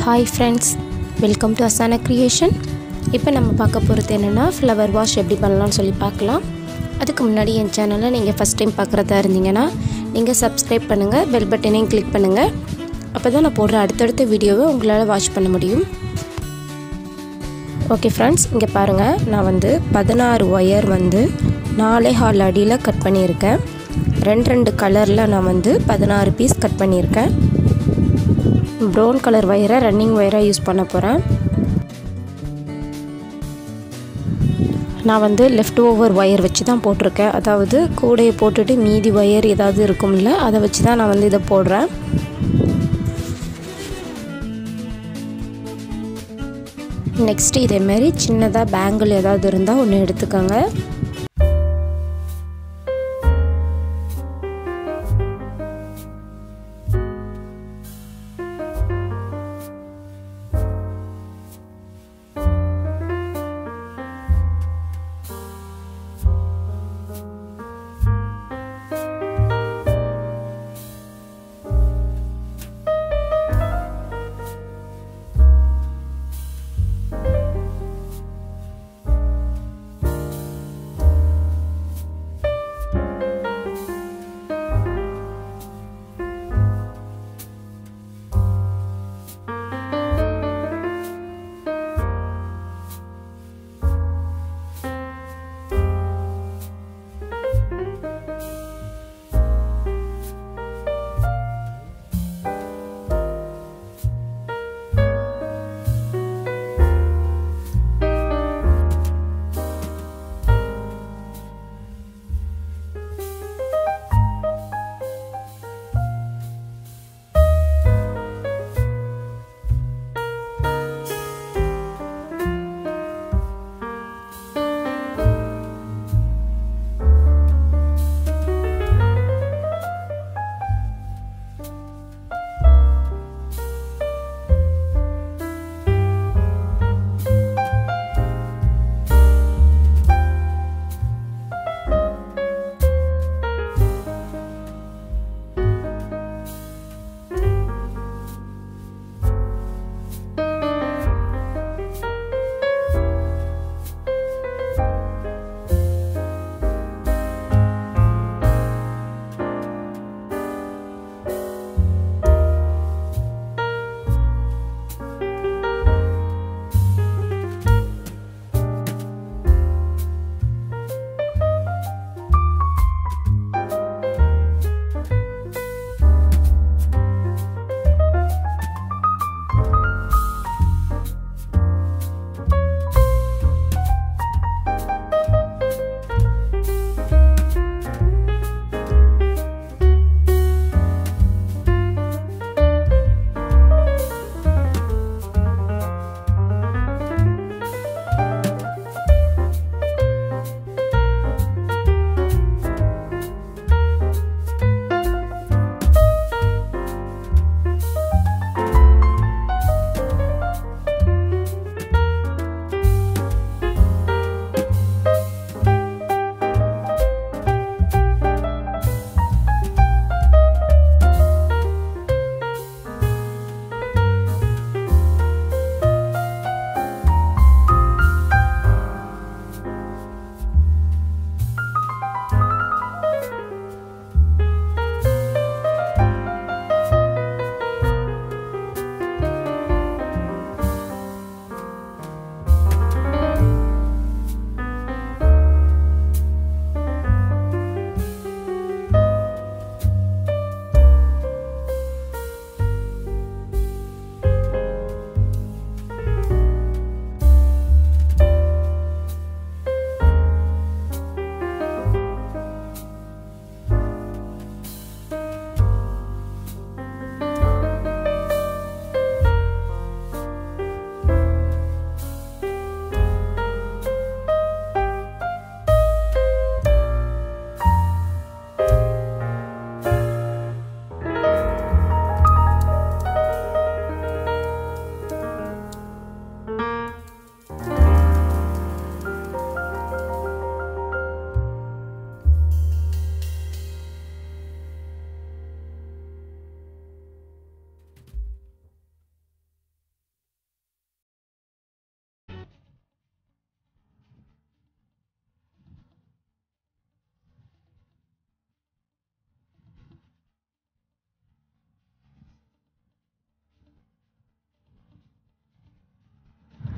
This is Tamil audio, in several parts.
hi friends welcome to Asana creation இப்போ நம்ம பார்க்க போகிறது என்னென்னா ஃப்ளவர் வாஷ் எப்படி பண்ணலாம்னு சொல்லி பார்க்கலாம் அதுக்கு முன்னாடி என் சேனலை நீங்கள் ஃபஸ்ட் டைம் பார்க்குறதா இருந்தீங்கன்னா நீங்கள் சப்ஸ்கிரைப் பண்ணுங்கள் பெல் பட்டனையும் கிளிக் பண்ணுங்கள் அப்போ தான் நான் போடுற அடுத்தடுத்த வீடியோவை உங்களால் வாட்ச் பண்ண முடியும் ஓகே ஃப்ரெண்ட்ஸ் இங்கே பாருங்கள் நான் வந்து பதினாறு ஒயர் வந்து நாலே ஹால் அடியில் கட் பண்ணியிருக்கேன் ரெண்டு ரெண்டு கலரில் நான் வந்து பதினாறு பீஸ் கட் பண்ணியிருக்கேன் ப்ரௌன் கலர் ஒயரை ரன்னிங் ஒயராக யூஸ் பண்ண போகிறேன் நான் வந்து லெஃப்ட் ஓவர் ஒயர் வச்சு தான் போட்டிருக்கேன் அதாவது கூடையை போட்டுட்டு மீதி ஒயர் ஏதாவது இருக்கும்ல அதை வச்சு தான் நான் வந்து இதை போடுறேன் நெக்ஸ்ட்டு இதேமாரி சின்னதாக பேங்கிள் ஏதாவது இருந்தால் ஒன்று எடுத்துக்கோங்க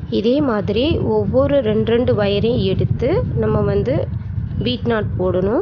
இதே மாதிரி ஒவ்வொரு ரெண்டு ரெண்டு வயரையும் எடுத்து நம்ம வந்து பீட் நாட் போடணும்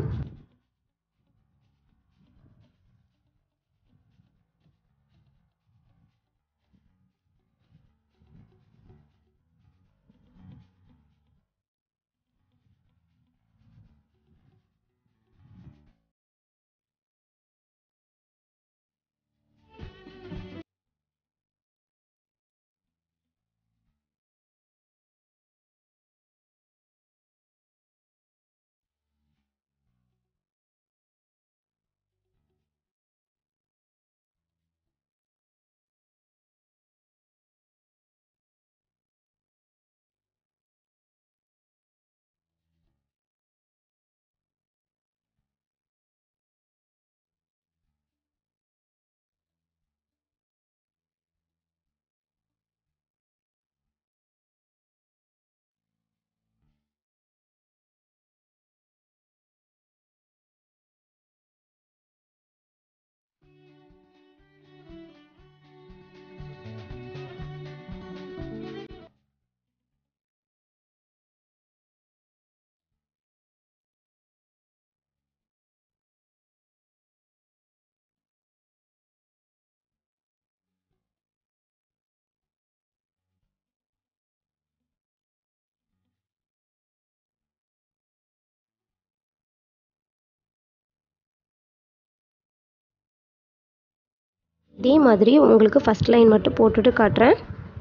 இதே மாதிரி உங்களுக்கு ஃபஸ்ட் லைன் மட்டும் போட்டுட்டு காட்டுறேன்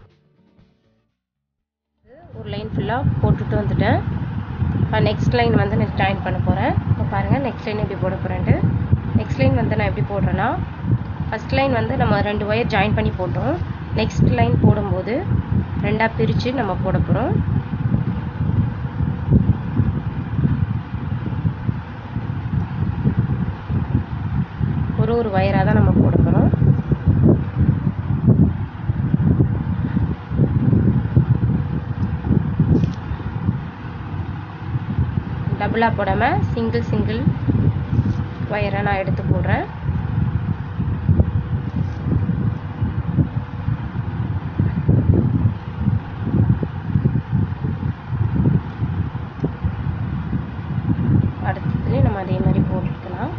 ஒரு லைன் ஃபுல்லாக போட்டுட்டு வந்துட்டேன் இப்போ நெக்ஸ்ட் லைன் வந்து நான் ஜாயின் பண்ண போகிறேன் இப்போ பாருங்கள் நெக்ஸ்ட் லைன் எப்படி போட போகிறேன்ட்டு நெக்ஸ்ட் லைன் வந்து நான் எப்படி போடுறேன்னா ஃபஸ்ட் லைன் வந்து நம்ம ரெண்டு ஒயர் ஜாயின் பண்ணி போட்டோம் நெக்ஸ்ட் லைன் போடும்போது ரெண்டாக பிரித்து நம்ம போட போகிறோம் ஒரு ஒரு ஒயராக தான் நம்ம போட போகிறோம் டபுளாக போடாமல் சிங்கிள் சிங்கிள் ஒயரை நான் எடுத்து போடுறேன் அடுத்ததுலேயும் நம்ம அதே மாதிரி போட்டுக்கலாம்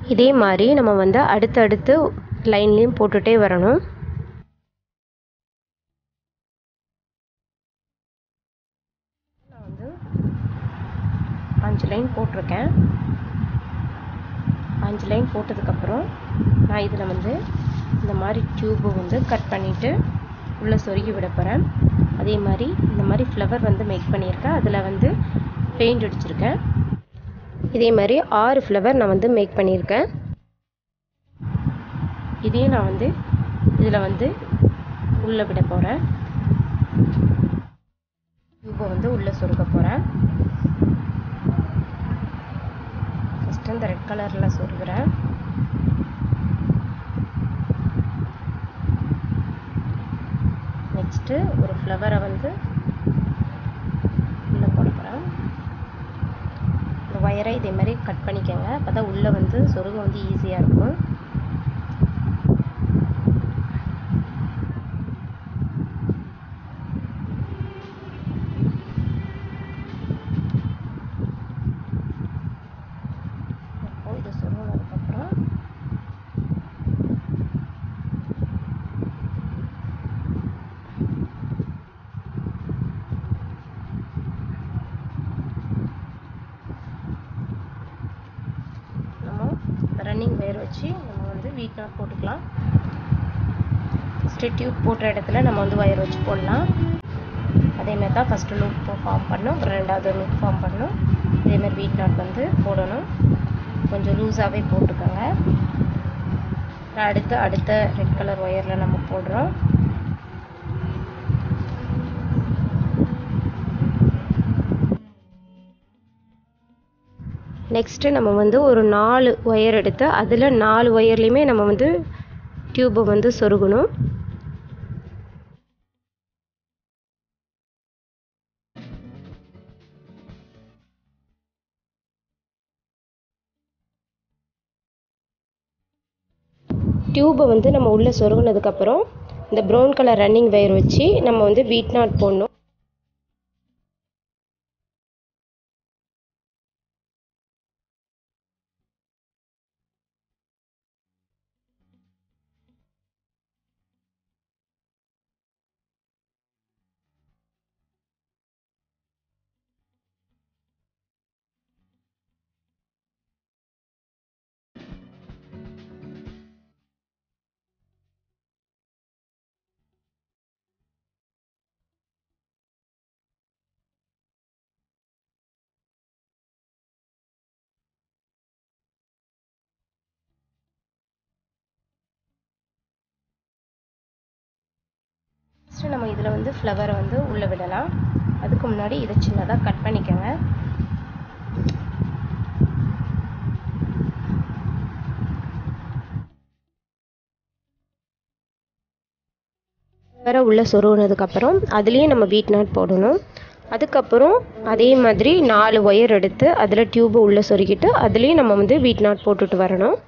இதே மாதிரி நம்ம வந்து அடுத்தடுத்து லைன்லேயும் போட்டுகிட்டே வரணும் நான் வந்து அஞ்சு லைன் போட்டிருக்கேன் அஞ்சு லைன் போட்டதுக்கப்புறம் நான் இதில் வந்து இந்த மாதிரி டியூப்பை வந்து கட் பண்ணிவிட்டு உள்ளே சொருகி விட போகிறேன் அதே மாதிரி இந்த மாதிரி ஃப்ளவர் வந்து மேக் பண்ணியிருக்கேன் அதில் வந்து பெயிண்ட் அடிச்சிருக்கேன் இதே மாதிரி ஆறு ஃப்ளவர் நான் வந்து மேக் பண்ணியிருக்கேன் இதையும் நான் வந்து இதில் வந்து உள்ளே விட போகிறேன் டியூப்பை வந்து உள்ளே சொருக போகிறேன் ஃபஸ்ட்டு இந்த ரெட் கலரில் சொருகிறேன் நெக்ஸ்ட்டு ஒரு ஃப்ளவரை வந்து உள்ளே போட போகிறேன் இந்த ஒயரை இதே மாதிரி கட் பண்ணிக்கோங்க அப்போ தான் உள்ளே வந்து சொருக வந்து ஈஸியாக இருக்கும் அப்போ இது சொருகினதுக்கப்புறம் நம்ம ரன்னிங் வேர் வச்சு நம்ம வந்து வீட் நாட் போட்டுக்கலாம் ஃபஸ்ட்டு டியூப் போடுற இடத்துல நம்ம வந்து ஒயர் வச்சு போடலாம் அதேமாதிரி தான் ஃபஸ்ட்டு லூப் ஃபார்ம் பண்ணணும் அப்புறம் ரெண்டாவது லூப் ஃபார்ம் பண்ணணும் இதேமாதிரி வீட் நாட் வந்து போடணும் கொஞ்சம் லூஸாகவே போட்டுக்கோங்க அடுத்து அடுத்த ரெட் கலர் ஒயரில் நம்ம போடுறோம் நெக்ஸ்ட்டு நம்ம வந்து ஒரு நாலு ஒயர் எடுத்து அதில் நாலு ஒயர்லேயுமே நம்ம வந்து டியூப்பை வந்து சொருகணும் டியூப்பை வந்து நம்ம உள்ளே சொருகினதுக்கப்புறம் இந்த ப்ரௌன் கலர் ரன்னிங் வயர் வச்சு நம்ம வந்து வீட் நாட் போடணும் ஃபஸ்ட்டு நம்ம இதில் வந்து ஃப்ளவரை வந்து உள்ளே விடலாம் அதுக்கு முன்னாடி இதை சின்னதாக கட் பண்ணிக்கோங்க ஃப்ளவரை உள்ளே சொருகினதுக்கப்புறம் அதுலேயும் நம்ம வீட் நாட் போடணும் அதுக்கப்புறம் அதே மாதிரி நாலு ஒயர் எடுத்து அதில் டியூபை உள்ளே சொருகிட்டு அதுலேயும் நம்ம வந்து வீட் நாட் போட்டுட்டு வரணும்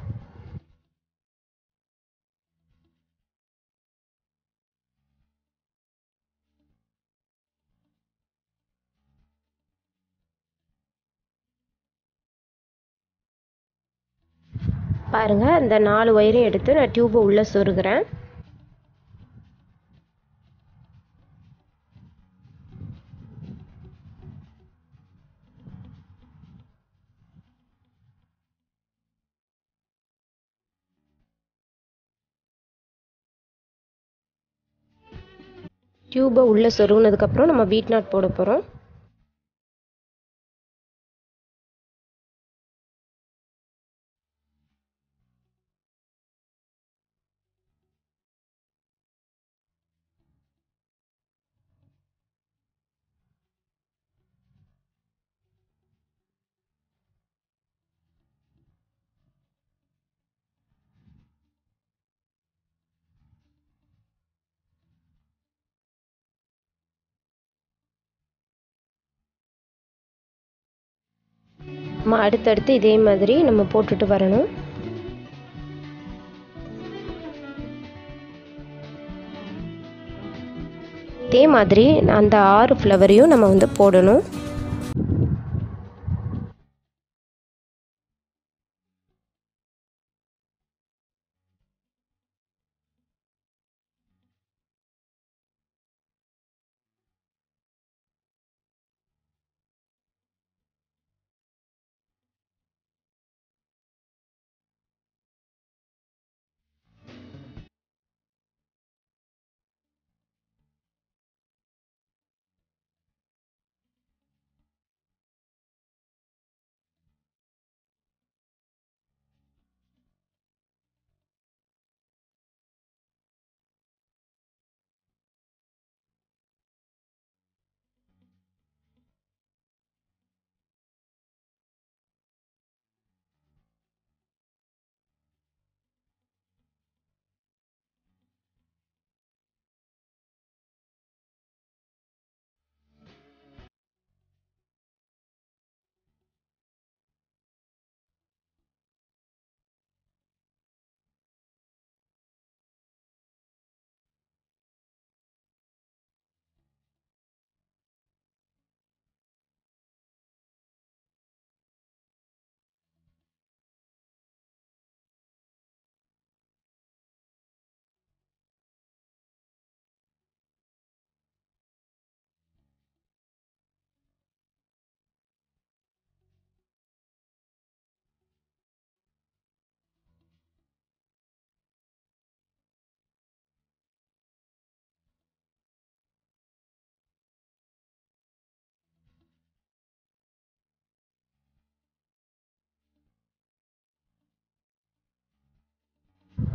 பாருங்கள் இந்த நாலு ஒயரையும் எடுத்து நான் டியூப்பை உள்ளே சொருகிறேன் டியூப்பை உள்ளே சொருகினதுக்கப்புறம் நம்ம வீட் நாட் போட போகிறோம் நம்ம அடுத்தடுத்து இதே மாதிரி நம்ம போட்டுட்டு வரணும் இதே மாதிரி அந்த ஆறு ஃப்ளவரையும் நம்ம வந்து போடணும்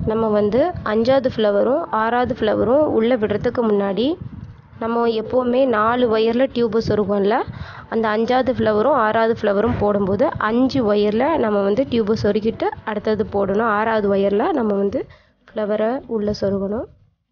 நம்ம வந்து அஞ்சாவது ஃப்ளவரும் ஆறாவது ஃப்ளவரும் உள்ளே விடுறதுக்கு முன்னாடி நம்ம எப்போவுமே நாலு ஒயரில் டியூப்பு சொருகும்ல அந்த அஞ்சாவது ஃப்ளவரும் ஆறாவது ஃப்ளவரும் போடும்போது அஞ்சு ஒயரில் நம்ம வந்து டியூப்பை சொருகிட்டு அடுத்தது போடணும் ஆறாவது ஒயரில் நம்ம வந்து ஃப்ளவரை உள்ளே சொருகணும்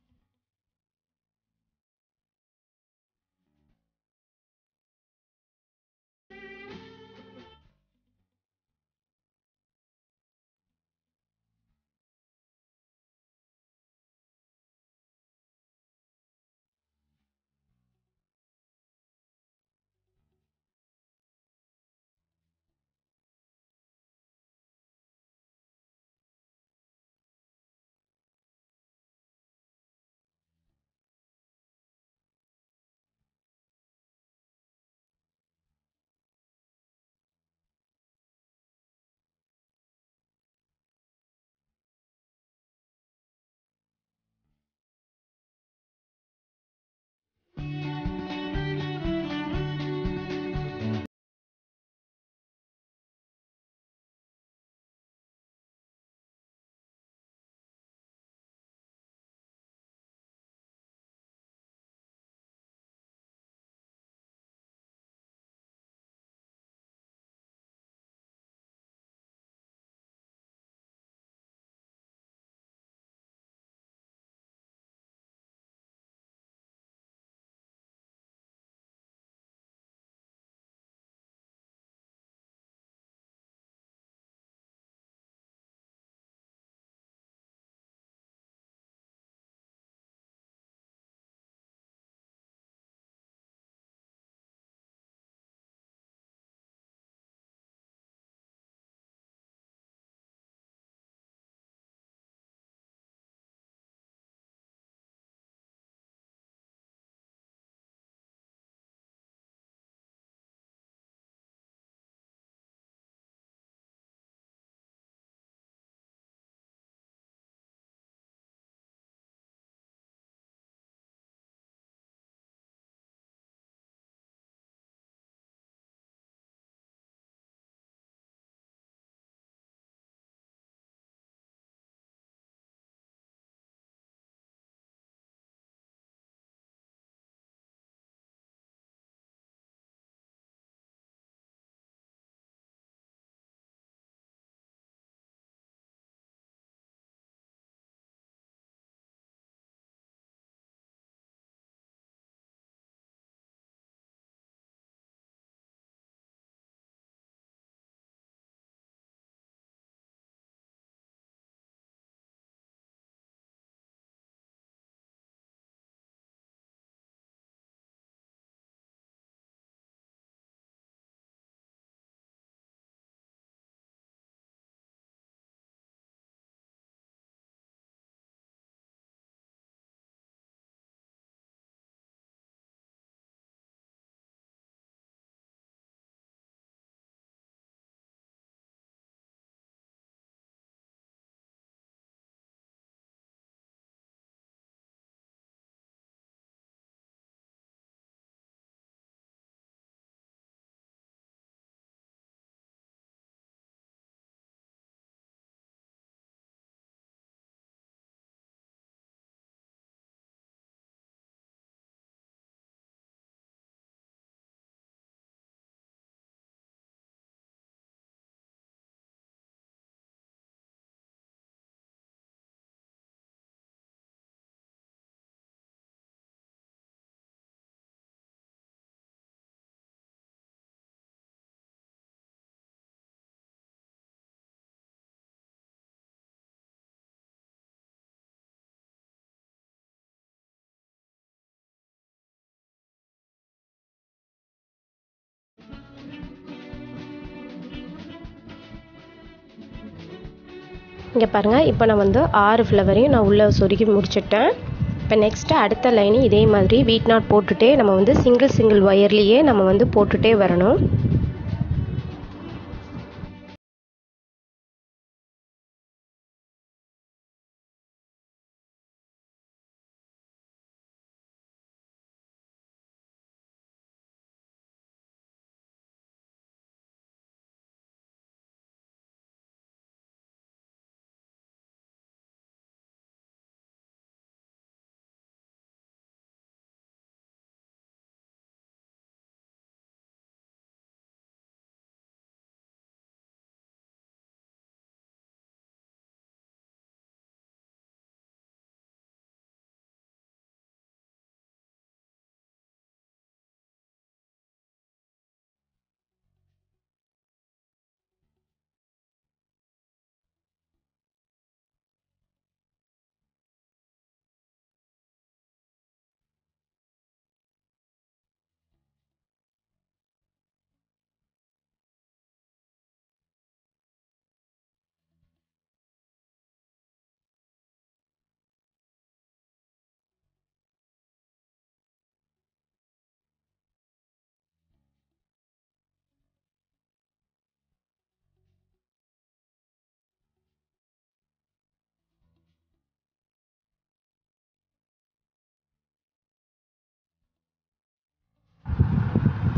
இங்கே பாருங்கள் இப்போ நான் வந்து ஆறு ஃப்ளவரையும் நான் உள்ளே சொருகி முடிச்சிட்டேன் இப்போ நெக்ஸ்ட்டு அடுத்த லைனு இதே மாதிரி வீட் நாட் போட்டுகிட்டே நம்ம வந்து சிங்கிள் சிங்கிள் ஒயர்லேயே நம்ம வந்து போட்டுகிட்டே வரணும்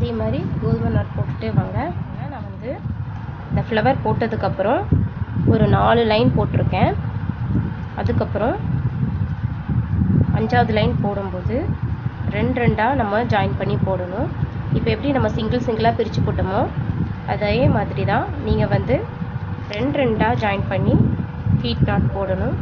இதே மாதிரி கோதுமை நாட் போட்டுட்டே வாங்க நான் வந்து இந்த ஃப்ளவர் போட்டதுக்கப்புறம் ஒரு நாலு லைன் போட்டிருக்கேன் அதுக்கப்புறம் அஞ்சாவது லைன் போடும்போது ரெண்டு ரெண்டாக நம்ம ஜாயின் பண்ணி போடணும் இப்போ எப்படி நம்ம சிங்கிள் சிங்கிளாக பிரித்து போட்டோமோ அதே மாதிரி தான் நீங்கள் வந்து ரெண்டு ரெண்டாக ஜாயின் பண்ணி ஹீட் நாட் போடணும்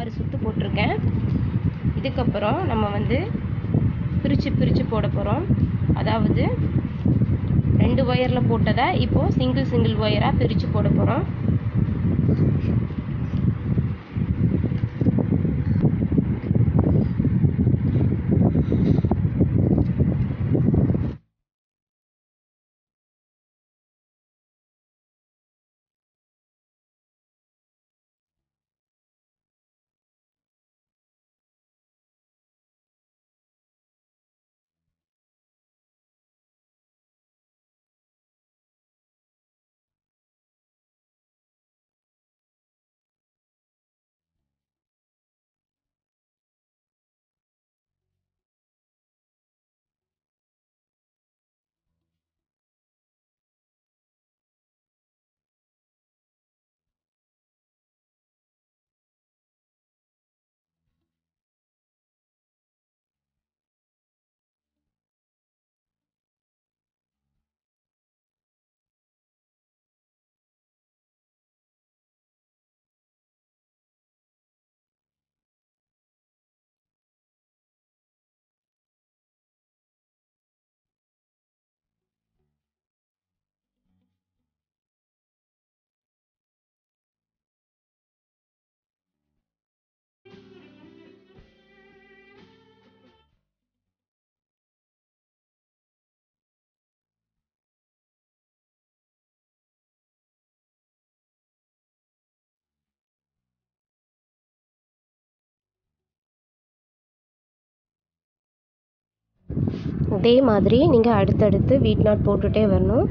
ஆறு சுற்று போட்டிருக்கேன் இதுக்கப்புறம் நம்ம வந்து பிரித்து பிரித்து போட போகிறோம் அதாவது ரெண்டு ஒயரில் போட்டதை இப்போது சிங்கிள் சிங்கிள் ஒயராக பிரித்து போட போகிறோம் இதே மாதிரி நீங்கள் அடுத்தடுத்து வீட் நாட் போட்டுகிட்டே வரணும்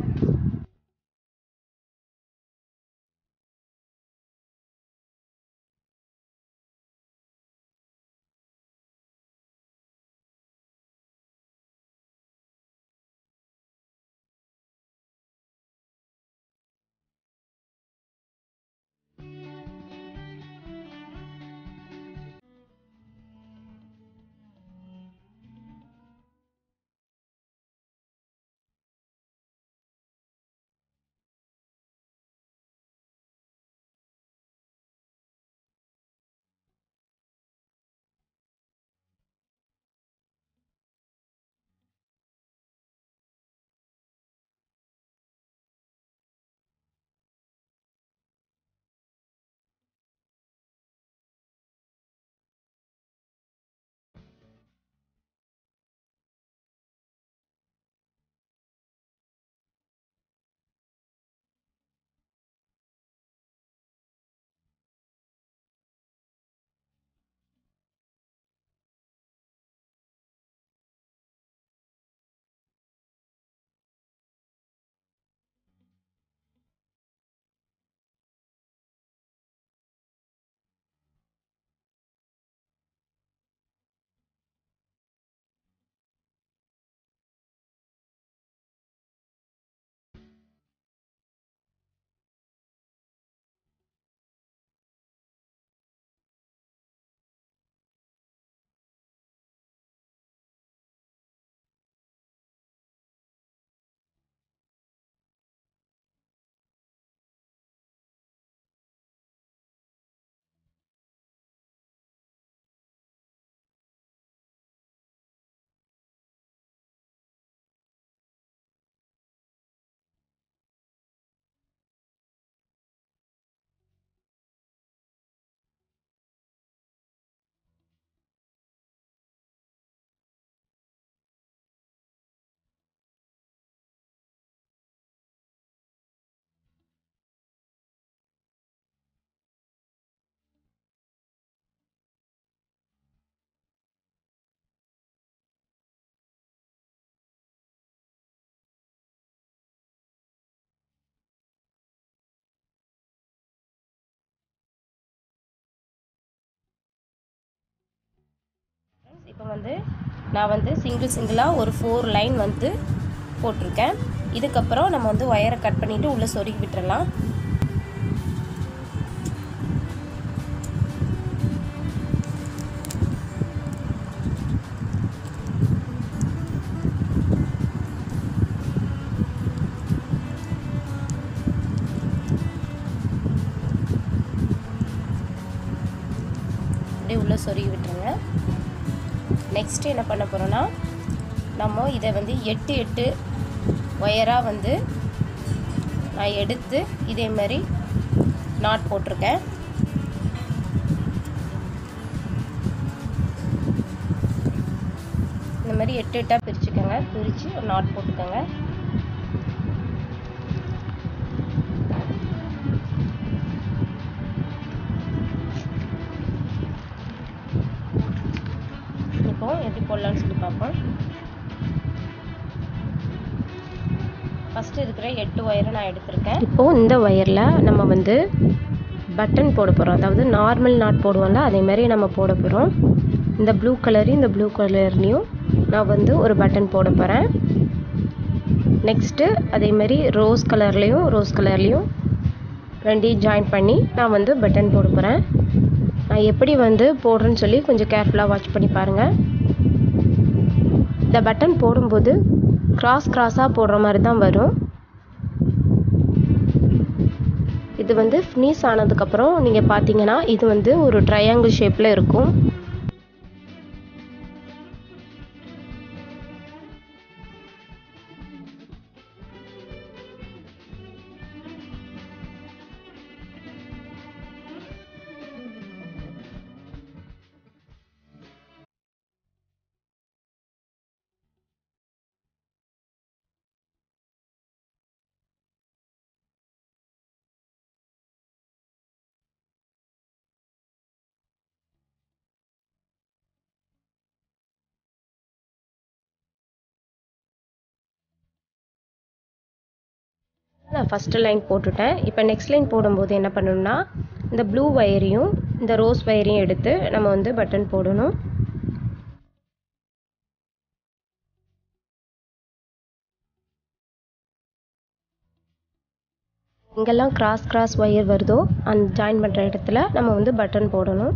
இப்போ வந்து நான் வந்து சிங்கிள் சிங்கிளாக ஒரு ஃபோர் லைன் வந்து போட்டிருக்கேன் இதுக்கப்புறம் நம்ம வந்து ஒயரை கட் பண்ணிவிட்டு உள்ளே சொருகி விட்டுறலாம் அப்படியே உள்ளே சொருகி விட்டுருங்க நெக்ஸ்ட்டு என்ன பண்ண போகிறோன்னா நம்ம இதை வந்து எட்டு எட்டு ஒயராக வந்து நான் எடுத்து இதே மாதிரி நாட் போட்டிருக்கேன் இந்த மாதிரி எட்டு எட்டாக பிரிச்சுக்கோங்க பிரித்து ஒரு நாட் போட்டுக்கோங்க இப்போ எப்படி போடலான்னு சொல்லி பார்ப்போம் ஃபஸ்ட்டு இருக்கிற எட்டு ஒயரை நான் எடுத்திருக்கேன் இப்போது இந்த ஒயரில் நம்ம வந்து பட்டன் போட போகிறோம் அதாவது நார்மல் நாட் போடுவோம்ல அதே மாதிரி நம்ம போட போகிறோம் இந்த ப்ளூ கலரையும் இந்த ப்ளூ கலர்லேயும் நான் வந்து ஒரு பட்டன் போட போகிறேன் நெக்ஸ்ட்டு அதே மாதிரி ரோஸ் கலர்லேயும் ரோஸ் கலர்லேயும் ரெண்டையும் ஜாயின் பண்ணி நான் வந்து பட்டன் போட போகிறேன் நான் எப்படி வந்து போடுறேன்னு சொல்லி கொஞ்சம் கேர்ஃபுல்லாக வாட்ச் பண்ணி பாருங்கள் இந்த பட்டன் போடும்போது கிராஸ் கிராஸாக போடுற மாதிரி தான் வரும் இது வந்து ஃபினிஷ் ஆனதுக்கப்புறம் நீங்கள் பார்த்தீங்கன்னா இது வந்து ஒரு ட்ரையாங்கிள் ஷேப்பில் இருக்கும் நான் ஃபஸ்ட்டு லைன் போட்டுட்டேன் இப்போ நெக்ஸ்ட் லைன் போடும்போது என்ன பண்ணணும்னா இந்த ப்ளூ ஒயரையும் இந்த ரோஸ் ஒயரையும் எடுத்து நம்ம வந்து பட்டன் போடணும் எங்கெல்லாம் கிராஸ் கிராஸ் ஒயர் வருதோ அந்த ஜாயின் பண்ணுற இடத்துல நம்ம வந்து பட்டன் போடணும்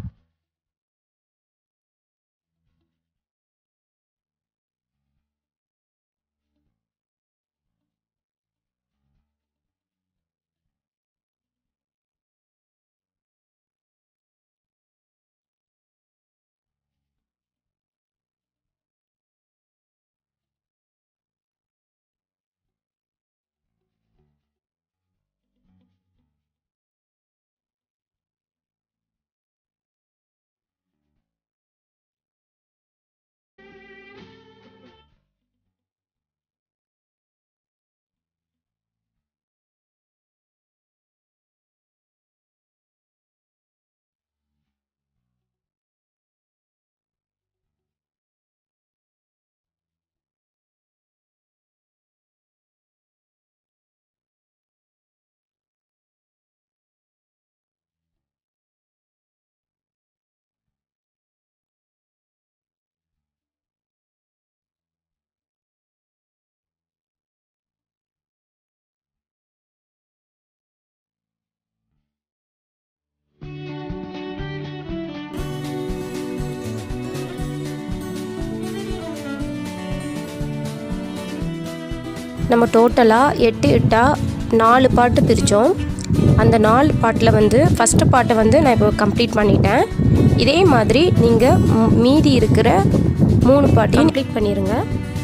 நம்ம டோட்டலாக எட்டு எட்டாக நாலு பாட்டு பிரித்தோம் அந்த நாலு பாட்டில் வந்து ஃபஸ்ட்டு பாட்டை வந்து நான் இப்போ கம்ப்ளீட் பண்ணிட்டேன் இதே மாதிரி நீங்கள் மீதி இருக்கிற மூணு பாட்டையும் கம்ப்ளீட் பண்ணிடுங்க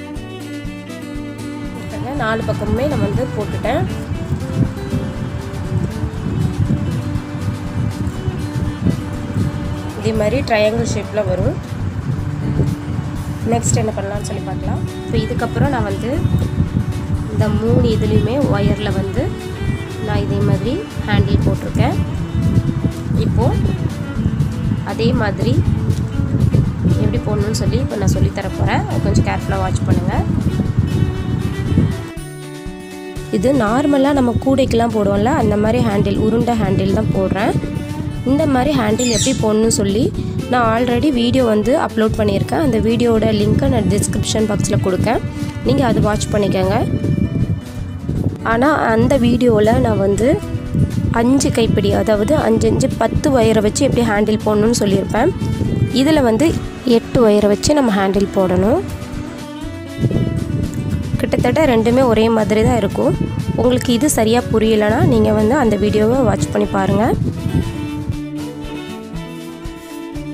பாருங்க, நாலு பக்கமுமே நான் வந்து போட்டுட்டேன் இதே மாதிரி ட்ரையாங்கிள் ஷேப்பில் வரும் நெக்ஸ்ட் என்ன பண்ணலாம்னு சொல்லி பார்க்கலாம் இப்போ இதுக்கப்புறம் நான் வந்து இந்த மூணு இதுலேயுமே ஒயரில் வந்து நான் இதே மாதிரி ஹேண்டில் போட்டிருக்கேன் இப்போது அதே மாதிரி எப்படி போடணும்னு சொல்லி இப்போ நான் சொல்லித்தர போகிறேன் கொஞ்சம் கேர்ஃபுல்லாக வாட்ச் பண்ணுங்கள் இது நார்மலாக நம்ம கூடைக்கெலாம் போடுவோம்ல அந்த மாதிரி ஹேண்டில் உருண்டை ஹேண்டில் தான் போடுறேன் இந்த மாதிரி ஹேண்டில் எப்படி போடணும்னு சொல்லி நான் ஆல்ரெடி வீடியோ வந்து அப்லோட் பண்ணியிருக்கேன் அந்த வீடியோவோட லிங்க்கை நான் டிஸ்கிரிப்ஷன் பாக்ஸில் கொடுக்கேன் நீங்கள் அதை வாட்ச் பண்ணிக்கோங்க ஆனால் அந்த வீடியோவில் நான் வந்து அஞ்சு கைப்பிடி அதாவது அஞ்சு அஞ்சு பத்து ஒயரை வச்சு எப்படி ஹேண்டில் போடணும்னு சொல்லியிருப்பேன் இதில் வந்து எட்டு ஒயரை வச்சு நம்ம ஹேண்டில் போடணும் கிட்டத்தட்ட ரெண்டுமே ஒரே மாதிரி தான் இருக்கும் உங்களுக்கு இது சரியாக புரியலைன்னா நீங்கள் வந்து அந்த வீடியோவை வாட்ச் பண்ணி பாருங்கள்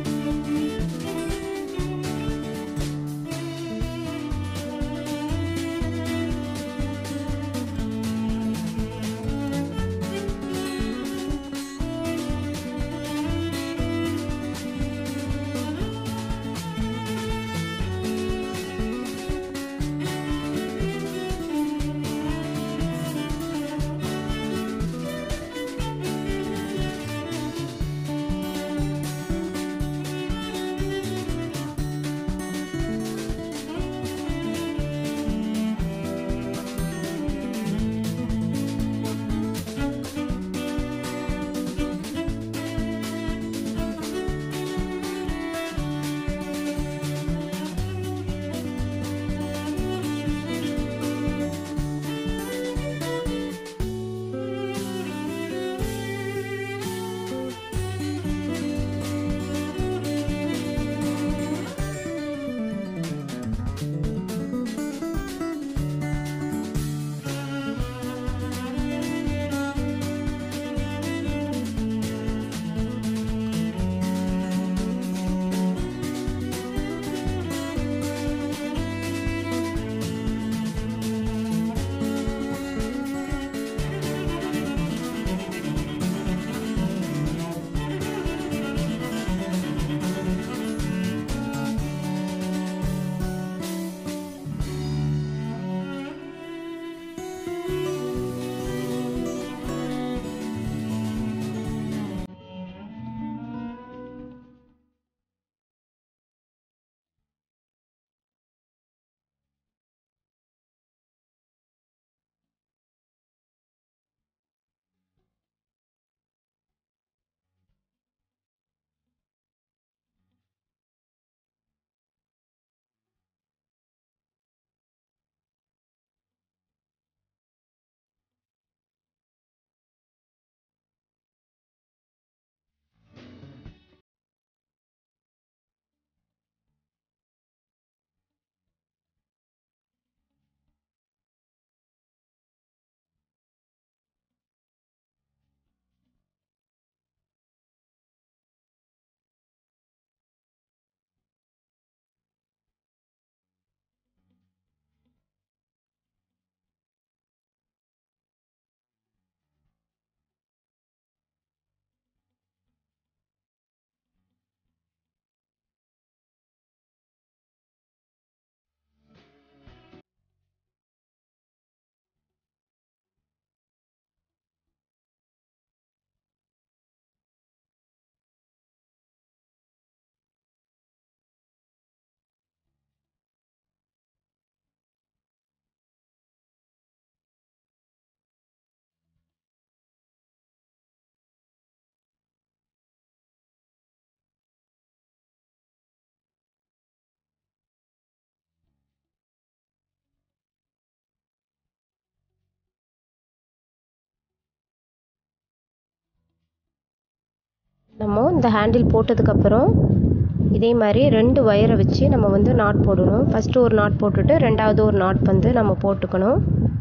நம்ம இந்த ஹேண்டில் போட்டதுக்கப்புறம் இதே மாதிரி ரெண்டு ஒயரை வச்சு நம்ம வந்து நாட் போடணும் ஃபஸ்ட்டு ஒரு நாட் போட்டுட்டு ரெண்டாவது ஒரு நாட் வந்து நம்ம போட்டுக்கணும்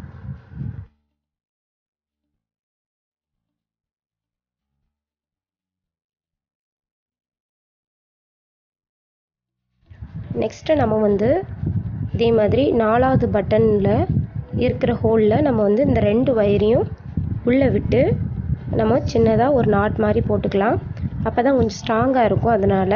நெக்ஸ்ட்டு நம்ம வந்து இதே மாதிரி நாலாவது பட்டனில் இருக்கிற ஹோலில் நம்ம வந்து இந்த ரெண்டு வயரையும் உள்ளே விட்டு நம்ம சின்னதாக ஒரு நாட் மாதிரி போட்டுக்கலாம் அப்போ தான் கொஞ்சம் ஸ்ட்ராங்காக இருக்கும் அதனால்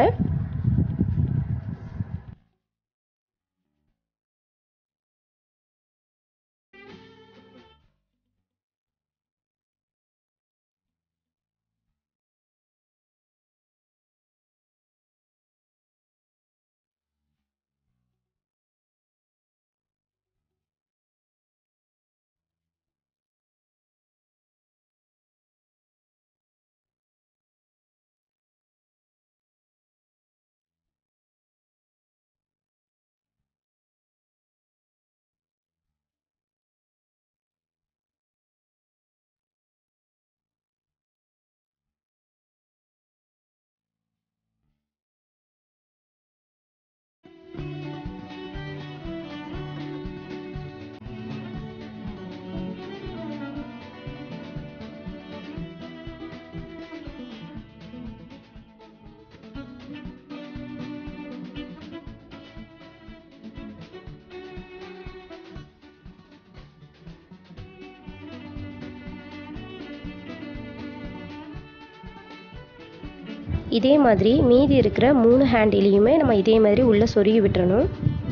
இதே மாதிரி மீதி இருக்கிற மூணு ஹேண்டிலையுமே நம்ம இதே மாதிரி உள்ளே சொருகி விட்டுறணும்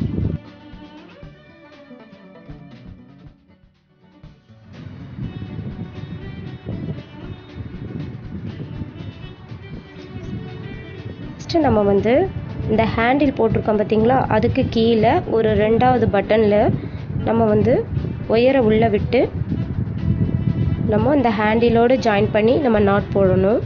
ஃபஸ்ட்டு நம்ம வந்து இந்த ஹேண்டில் போட்டிருக்கோம் பார்த்தீங்களா அதுக்கு கீழே ஒரு ரெண்டாவது பட்டனில் நம்ம வந்து ஒயரை உள்ளே விட்டு நம்ம இந்த ஹேண்டிலோடு ஜாயின் பண்ணி நம்ம நாட் போடணும்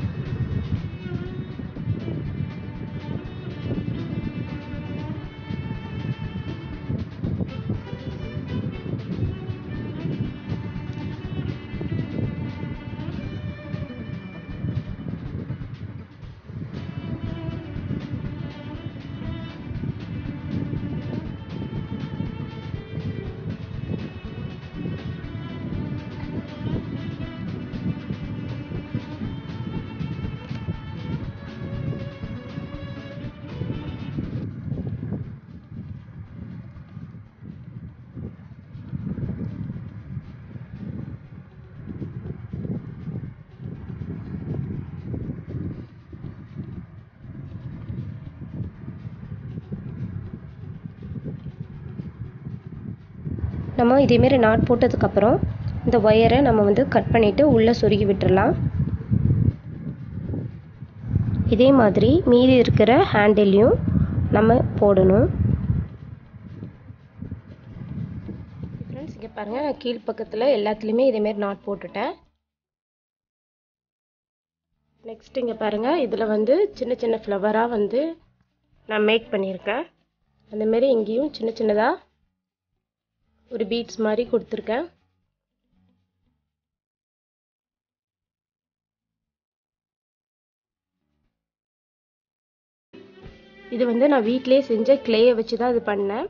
நம்ம இதேமாரி நாட் போட்டதுக்கப்புறம் இந்த ஒயரை நம்ம வந்து கட் பண்ணிவிட்டு உள்ளே சொருகி விட்டுறலாம் இதே மாதிரி மீதி இருக்கிற ஹேண்டிலையும் நம்ம போடணும் ஃப்ரெண்ட்ஸ் இங்கே பாருங்கள் நான் கீழ்ப்பக்கத்தில் எல்லாத்துலேயுமே இதேமாரி நாட் போட்டுட்டேன் நெக்ஸ்ட் இங்கே பாருங்கள் இதில் வந்து சின்ன சின்ன ஃப்ளவராக வந்து நான் மேக் பண்ணியிருக்கேன் அந்தமாரி இங்கேயும் சின்ன சின்னதாக ஒரு பீட்ஸ் மாதிரி கொடுத்துருக்கேன் இது வந்து நான் வீட்டிலே செஞ்ச கிளேயை வச்சு தான் இது பண்ணேன்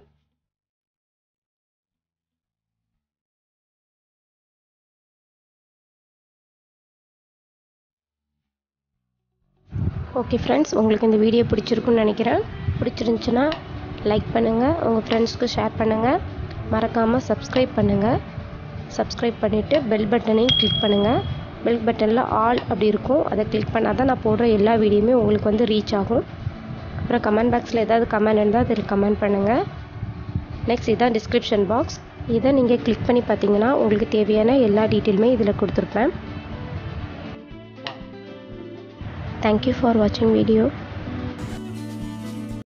ஓகே ஃப்ரெண்ட்ஸ் உங்களுக்கு இந்த வீடியோ பிடிச்சிருக்குன்னு நினைக்கிறேன் பிடிச்சிருந்துச்சுன்னா லைக் பண்ணுங்கள் உங்கள் ஃப்ரெண்ட்ஸ்க்கு ஷேர் பண்ணுங்கள் மறக்காமல் சப்ஸ்கிரைப் பண்ணுங்கள் சப்ஸ்கிரைப் பண்ணிவிட்டு பெல் பட்டனையும் கிளிக் பண்ணுங்கள் பெல் பட்டனில் ஆல் அப்படி இருக்கும் அதை கிளிக் பண்ணால் தான் நான் போடுற எல்லா வீடியோமே உங்களுக்கு வந்து ரீச் ஆகும் அப்புறம் கமெண்ட் பாக்ஸில் ஏதாவது கமெண்ட் இருந்தால் அதில் கமெண்ட் பண்ணுங்கள் நெக்ஸ்ட் இதான் டிஸ்கிரிப்ஷன் பாக்ஸ் இதை நீங்கள் கிளிக் பண்ணி பார்த்தீங்கன்னா உங்களுக்கு தேவையான எல்லா டீட்டெயிலுமே இதில் கொடுத்துருப்பேன் தேங்க்யூ ஃபார் வாட்சிங் வீடியோ